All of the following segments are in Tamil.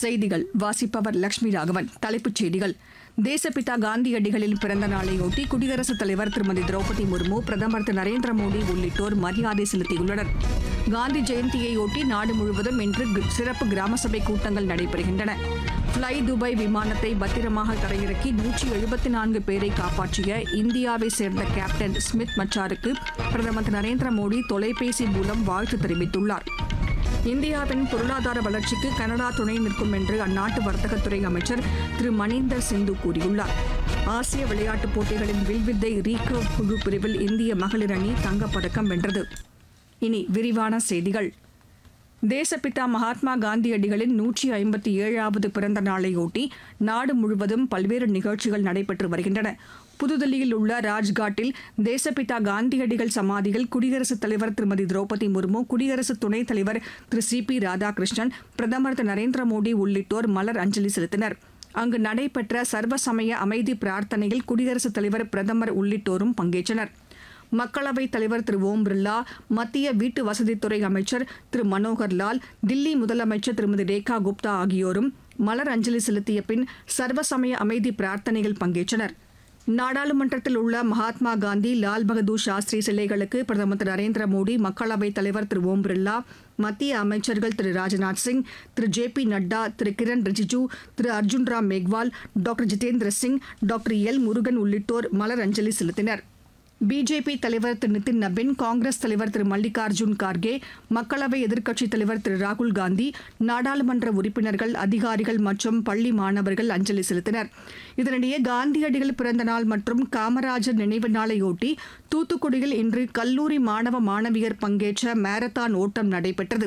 செய்திகள் வாசிப்பவர் லட்சுமி ராகவன் தலைப்புச் செய்திகள் தேசப்பிதா காந்தியடிகளின் பிறந்த நாளையொட்டி குடியரசுத் தலைவர் திருமதி திரௌபதி முர்மு பிரதமர் திரு நரேந்திர மோடி உள்ளிட்டோர் மரியாதை செலுத்தியுள்ளனர் காந்தி ஜெயந்தியையொட்டி நாடு முழுவதும் இன்று கு- சிறப்பு கிராம சபை கூட்டங்கள் நடைபெறுகின்றன ஃப்ளை துபாய் விமானத்தை பத்திரமாக தரையிறக்கி நூற்றி எழுபத்தி நான்கு பேரை காப்பாற்றிய இந்தியாவை சேர்ந்த கேப்டன் ஸ்மித் மச்சாருக்கு பிரதமர் திரு நரேந்திர மோடி தொலைபேசி மூலம் வாழ்த்து தெரிவித்துள்ளார் இந்தியாவின் பொருளாதார வளர்ச்சிக்கு கனடா துணை நிற்கும் என்று அந்நாட்டு வர்த்தகத்துறை அமைச்சர் திரு மணீந்தர் சிந்து கூறியுள்ளார் ஆசிய விளையாட்டுப் போட்டிகளின் வில்வித்தை ரீகர்வ் குழு பிரிவில் இந்திய மகளிர் அணி தங்கப்பதக்கம் வென்றது இனி விரிவான செய்திகள் தேசப்பிதா மகாத்மா காந்தியடிகளின் நூற்றி ஐம்பத்தி ஏழாவது பிறந்த நாளையொட்டி நாடு முழுவதும் பல்வேறு நிகழ்ச்சிகள் நடைபெற்று வருகின்றன புதுதில்லியில் உள்ள ராஜ்காட்டில் தேசப்பிதா காந்தியடிகள் சமாதியில் குடியரசுத் தலைவர் திருமதி திரௌபதி முர்மு குடியரசு துணைத் தலைவர் திரு சி பி ராதாகிருஷ்ணன் பிரதமர் திரு நரேந்திர மோடி உள்ளிட்டோர் மலர் அஞ்சலி செலுத்தினர் அங்கு நடைபெற்ற சர்வ சமய அமைதி பிரார்த்தனையில் குடியரசுத் தலைவர் பிரதமர் உள்ளிட்டோரும் பங்கேற்றனர் மக்களவைத் தலைவர் திரு ஓம் பிர்லா மத்திய வீட்டு வசதித்துறை அமைச்சர் திரு மனோகர் லால் தில்லி முதலமைச்சர் திருமதி ரேகா குப்தா ஆகியோரும் மலர் அஞ்சலி செலுத்திய பின் சர்வசமய அமைதி பிரார்த்தனையில் பங்கேற்றனர் நாடாளுமன்றத்தில் உள்ள மகாத்மா காந்தி லால் பகதூர் சாஸ்திரி சிலைகளுக்கு பிரதமர் திரு நரேந்திர மோடி மக்களவைத் தலைவர் திரு ஓம் பிர்லா மத்திய அமைச்சர்கள் திரு ராஜ்நாத் சிங் திரு ஜே பி நட்டா திரு கிரண் ரிஜிஜு திரு Arjun Ram Meghwal doctor Jitendra Singh doctor L Murugan உள்ளிட்டோர் மலர் அஞ்சலி செலுத்தினர் பிஜேபி தலைவர் திரு நிதின் நபின் காங்கிரஸ் தலைவர் திரு மல்லிகார்ஜுன் கார்கே மக்களவை எதிர்க்கட்சித் தலைவர் திரு ராகுல் காந்தி நாடாளுமன்ற உறுப்பினர்கள் அதிகாரிகள் மற்றும் பள்ளி மாணவர்கள் அஞ்சலி செலுத்தினர் இதனிடையே காந்தியடிகள் பிறந்த நாள் மற்றும் காமராஜர் நினைவு நாளையொட்டி தூத்துக்குடியில் இன்று கல்லூரி மாணவ மாணவியர் பங்கேற்ற மாரத்தான் ஓட்டம் நடைபெற்றது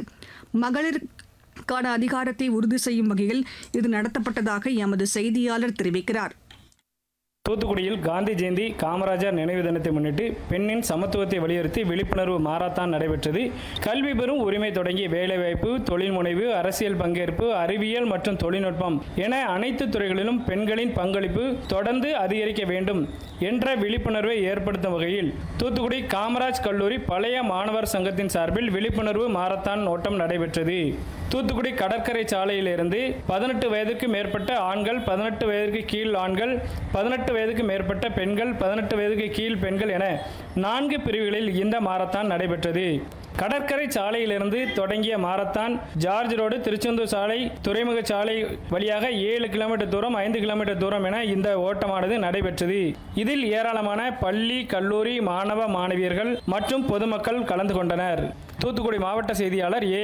மகளிருக்கான அதிகாரத்தை உறுதி செய்யும் வகையில் இது நடத்தப்பட்டதாக எமது செய்தியாளர் தெரிவிக்கிறார் தூத்துக்குடியில் காந்தி ஜெயந்தி காமராஜர் நினைவு தினத்தை முன்னிட்டு பெண்ணின் சமத்துவத்தை வலியுறுத்தி விழிப்புணர்வு மாரத்தான் நடைபெற்றது கல்வி பெறும் உரிமை தொடங்கி வேலைவாய்ப்பு தொழில் முனைவு அரசியல் பங்கேற்பு அறிவியல் மற்றும் தொழில்நுட்பம் என அனைத்து துறைகளிலும் பெண்களின் பங்களிப்பு தொடர்ந்து அதிகரிக்க வேண்டும் என்ற விழிப்புணர்வை ஏற்படுத்தும் வகையில் தூத்துக்குடி காமராஜ் கல்லூரி பழைய மாணவர் சங்கத்தின் சார்பில் விழிப்புணர்வு மாரத்தான் ஓட்டம் நடைபெற்றது தூத்துக்குடி கடற்கரை சாலையிலிருந்து பதினெட்டு வயதுக்கு மேற்பட்ட ஆண்கள் பதினெட்டு வயதுக்கு கீழ் ஆண்கள் பதினெட்டு வயதுக்கு மேற்பட்ட பெண்கள் பதினெட்டு வயதுக்கு கீழ் பெண்கள் என நான்கு பிரிவுகளில் இந்த மாரத்தான் நடைபெற்றது கடற்கரை சாலையிலிருந்து தொடங்கிய மாரத்தான் ஜார்ஜ் ரோடு திருச்செந்தூர் சாலை துறைமுக சாலை வழியாக ஏழு கிலோமீட்டர் தூரம் ஐந்து கிலோமீட்டர் தூரம் என இந்த ஓட்டமானது நடைபெற்றது இதில் ஏராளமான பள்ளி கல்லூரி மாணவ மாணவியர்கள் மற்றும் பொதுமக்கள் கலந்து கொண்டனர் தூத்துக்குடி மாவட்ட செய்தியாளர் ஏ